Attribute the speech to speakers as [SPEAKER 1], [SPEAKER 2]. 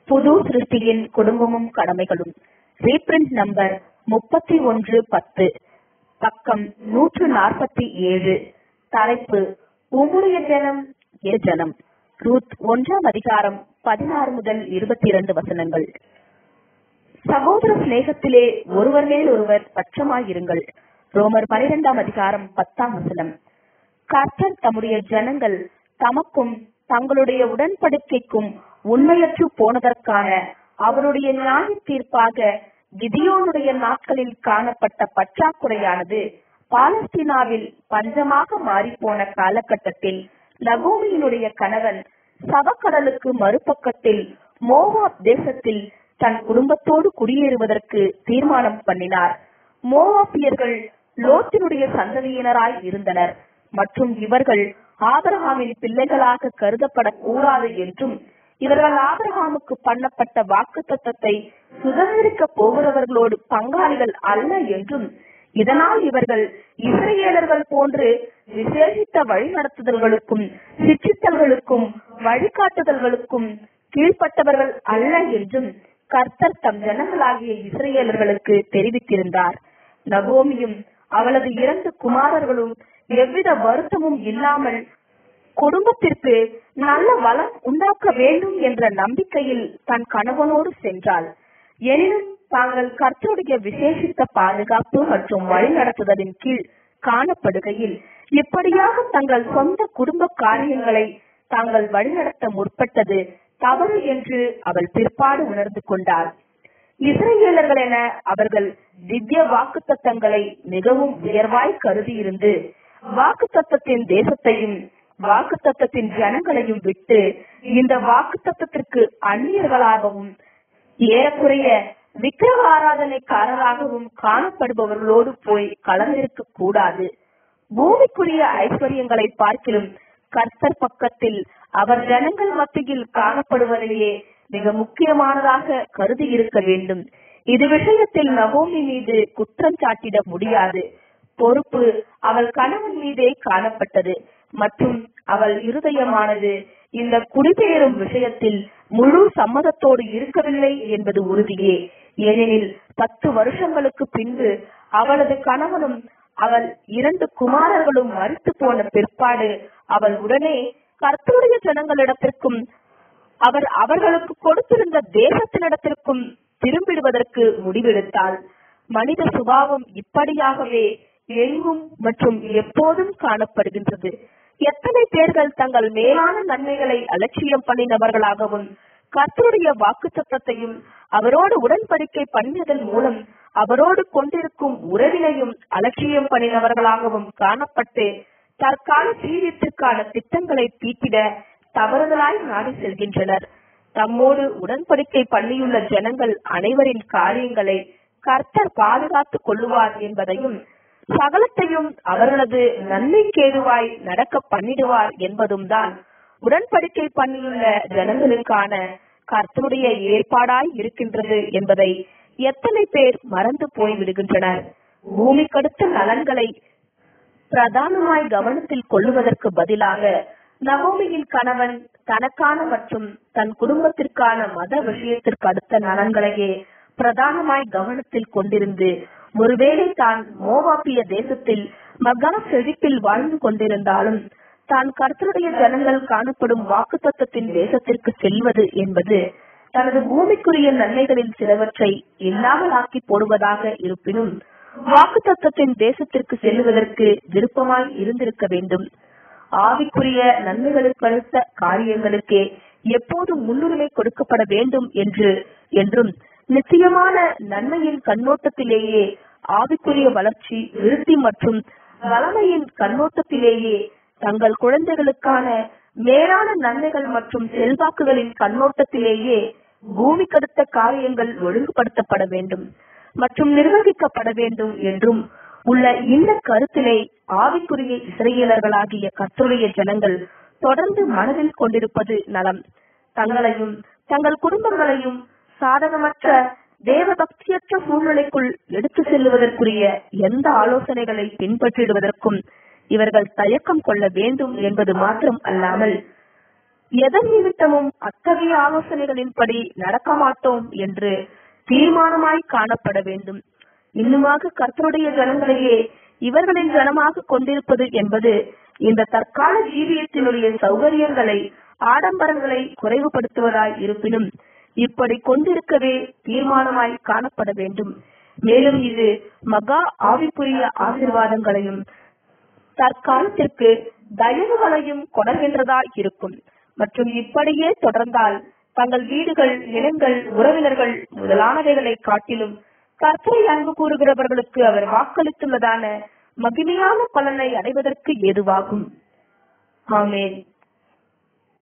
[SPEAKER 1] புது சிருஷ்டியின் குடும்பமும் கடமைகளும் reprint number முப்பத்தி ஒன்று பத்து பக்கம் நூற்று நாற்பத்தி ஏழு தலைப்பு உம்முடைய ஜனம் என் ஜனம் ரூத் ஒன்றாம் அதிகாரம் பதினாறு முதல் இருபத்தி இரண்டு வசனங்கள் சகோதர சிநேகத்திலே ஒருவர் மேல் ஒருவர் பட்சமாயிருங்கள் ரோமர் பனிரெண்டாம் அதிகாரம் பத்தாம் வசனம் கர்த்தர் தம்முடைய ஜனங்கள் தமக்கும் தங்களுடைய உடன்படிக்கைக்கும் உண்மையற்று போனதற்கான அவருடைய நியாய தீர்ப்பாக கிதியோனுடைய நாட்களில் காணப்பட்ட பற்றாக்குறையானது பாலஸ்தீனாவில் பஞ்சமாக மாறிப்போன காலகட்டத்தில் நகோமியினுடைய கணவன் சவக்கடலுக்கு மறுபக்கத்தில் மோவாப் தேசத்தில் தன் குடும்பத்தோடு குடியேறுவதற்கு தீர்மானம் பண்ணினார் மோவாப்பியர்கள் லோத்தினுடைய சந்ததியினராய் இருந்தனர் மற்றும் இவர்கள் ஆபிரகாமின் பிள்ளைகளாக கருதப்படக்கூடாது என்றும் இவர்கள் ஆபிரகாமுக்கு பண்ணப்பட்ட வாக்கு தத்தத்தை சுதந்திரிக்க போகிறவர்களோடு பங்காளிகள் அல்ல என்றும் இதனால் இவர்கள் இஸ்ரேலர்கள் போன்று விசேஷித்த வழிநடத்துதல்களுக்கும் சிற்றித்தல்களுக்கும் வழிகாட்டுதல்களுக்கும் கீழ்ப்பட்டவர்கள் அல்ல என்றும் கர்த்தர் தம் ஜனங்களாகிய இஸ்ரேலர்களுக்கு தெரிவித்திருந்தார் நகோமியும் அவளது இரண்டு குமாரர்களும் எவ்வித வருத்தமும் இல்லாமல் குடும்பத்திற்கு நல்ல வளம் உண்டாக்க வேண்டும் என்ற நம்பிக்கையில் தன் கணவனோடு சென்றாள் எனினும் தாங்கள் கர்த்தருடைய விசேஷித்த பாதுகாப்பு மற்றும் வழிநடத்துதலின் கீழ் காணப்படுகையில் இப்படியாக தங்கள் சொந்த குடும்ப காரியங்களை தாங்கள் வழிநடத்த முற்பட்டது தவறு என்று அவள் பிற்பாடு உணர்ந்து கொண்டாள் இஸ்ரேலர்கள் என அவர்கள் திவ்ய வாக்குத்தத்தங்களை மிகவும் உயர்வாய் கருதியிருந்து வாக்குத்தத்தத்தின் தேசத்தையும் வாக்குத்தத்தத்தின் ஜனங்களையும் விட்டு இந்த வாக்குத்தத்தத்திற்கு அந்நியர்களாகவும் ஏறக்குறைய விக்கிரக ஆராதனைக்காரராகவும் காணப்படுபவர்களோடு போய் கலந்திருக்க கூடாது பூமிக்குரிய ஐஸ்வர்யங்களை பார்க்கிலும் கர்த்தர் பக்கத்தில் அவர் ஜனங்கள் மத்தியில் காணப்படுவதையே மிக முக்கியமானதாக கருதி இருக்க வேண்டும் இது விஷயத்தில் நகோமி மீது குற்றம் சாட்டிட முடியாது பொறுப்பு அவள் கணவன் மீதே காணப்பட்டது மற்றும் அவள் இருதயமானது இந்த குடிபெயரும் விஷயத்தில் முழு சம்மதத்தோடு இருக்கவில்லை என்பது உறுதியே ஏனெனில் பத்து வருஷங்களுக்கு பின்பு அவளது கணவனும் அவள் இரண்டு குமாரர்களும் மறித்து போன பிற்பாடு அவள் உடனே கர்த்தருடைய ஜனங்களிடத்திற்கும் அவர் அவர்களுக்கு கொடுத்திருந்த தேசத்தினிடத்திற்கும் திரும்பிடுவதற்கு முடிவெடுத்தாள் மனித சுபாவம் இப்படியாகவே எங்கும் மற்றும் எப்போதும் காணப்படுகின்றது எத்தனை பேர்கள் தங்கள் மேலான நன்மைகளை அலட்சியம் பண்ணினவர்களாகவும் கர்த்தருடைய வாக்கு சத்தத்தையும் அவரோடு உடன்படிக்கை பண்ணியதன் மூலம் அவரோடு கொண்டிருக்கும் உறவினையும் அலட்சியம் பண்ணினவர்களாகவும் காணப்பட்டு தற்கால ஜீவியத்திற்கான திட்டங்களை தீட்டிட தவறுதலாய் நாடி செல்கின்றனர் தம்மோடு உடன்படிக்கை பண்ணியுள்ள ஜனங்கள் அனைவரின் காரியங்களை கர்த்தர் பாதுகாத்துக் கொள்ளுவார் என்பதையும் சகலத்தையும் அவர்களது நன்மைக்கேதுவாய் நடக்க பண்ணிடுவார் என்பதும் தான் உடன்படிக்கை பண்ணியுள்ள ஜனங்களுக்கான கர்த்தருடைய ஏற்பாடாய் இருக்கின்றது என்பதை எத்தனை பேர் மறந்து போய் விடுகின்றனர் பூமிக்கடுத்த நலன்களை பிரதானமாய் கவனத்தில் கொள்ளுவதற்கு பதிலாக நகோமியின் கணவன் தனக்கான மற்றும் தன் குடும்பத்திற்கான மத விஷயத்திற்கு அடுத்த நலன்களையே பிரதானமாய் கவனத்தில் கொண்டிருந்து ஒருவேளை தான் மோவாப்பிய தேசத்தில் மகா செழிப்பில் வாழ்ந்து கொண்டிருந்தாலும் தான் கர்த்தருடைய ஜனங்கள் காணப்படும் வாக்குத்தத்தத்தின் தேசத்திற்கு செல்வது என்பது தனது பூமிக்குரிய நன்மைகளில் சிலவற்றை இல்லாமல் ஆக்கி போடுவதாக இருப்பினும் வாக்குத்தத்தத்தின் தேசத்திற்கு செல்வதற்கு விருப்பமாய் இருந்திருக்க வேண்டும் ஆவிக்குரிய நன்மைகளுக்கு அடுத்த காரியங்களுக்கே எப்போதும் முன்னுரிமை கொடுக்கப்பட வேண்டும் என்று என்றும் நிச்சயமான நன்மையின் கண்ணோட்டத்திலேயே ஆவிக்குரிய வளர்ச்சி விருத்தி மற்றும் வளமையின் கண்ணோட்டத்திலேயே தங்கள் குழந்தைகளுக்கான மேலான நன்மைகள் மற்றும் செல்வாக்குகளின் கண்ணோட்டத்திலேயே பூமி கடுத்த காரியங்கள் ஒழுங்குபடுத்தப்பட வேண்டும் மற்றும் நிர்வகிக்கப்பட வேண்டும் என்றும் உள்ள இந்த கருத்தினை ஆவிக்குரிய இஸ்ரேலர்களாகிய கர்த்தருடைய ஜனங்கள் தொடர்ந்து மனதில் கொண்டிருப்பது நலம் தங்களையும் தங்கள் குடும்பங்களையும் சாதகமற்ற தேவபக்தியற்ற சூழ்நிலைக்குள் எடுத்து செல்லுவதற்குரிய எந்த ஆலோசனைகளை பின்பற்றிடுவதற்கும் இவர்கள் தயக்கம் கொள்ள வேண்டும் என்பது மாத்திரம் அல்லாமல் எதன் நிமித்தமும் அத்தகைய ஆலோசனைகளின்படி நடக்க மாட்டோம் என்று தீர்மானமாய் காணப்பட வேண்டும் இன்னுமாக கர்த்தருடைய ஜனங்களையே இவர்களின் ஜனமாக கொண்டிருப்பது என்பது இந்த தற்கால ஜீவியத்தினுடைய சௌகரியங்களை ஆடம்பரங்களை குறைவுபடுத்துவதாய் இருப்பினும் இப்படி கொண்டிருக்கவே தீர்மானமாய் காணப்பட வேண்டும் மேலும் இது மகா ஆவிக்குரிய ஆசீர்வாதங்களையும் தற்காலத்திற்கு தயவுகளையும் கொணர்கின்றதா இருக்கும் மற்றும் இப்படியே தொடர்ந்தால் தங்கள் வீடுகள் நிலங்கள் உறவினர்கள் முதலானவைகளை காட்டிலும் கர்த்தரை அன்பு கூறுகிறவர்களுக்கு அவர் வாக்களித்துள்ளதான மகிமையான பலனை அடைவதற்கு ஏதுவாகும் ஆமென்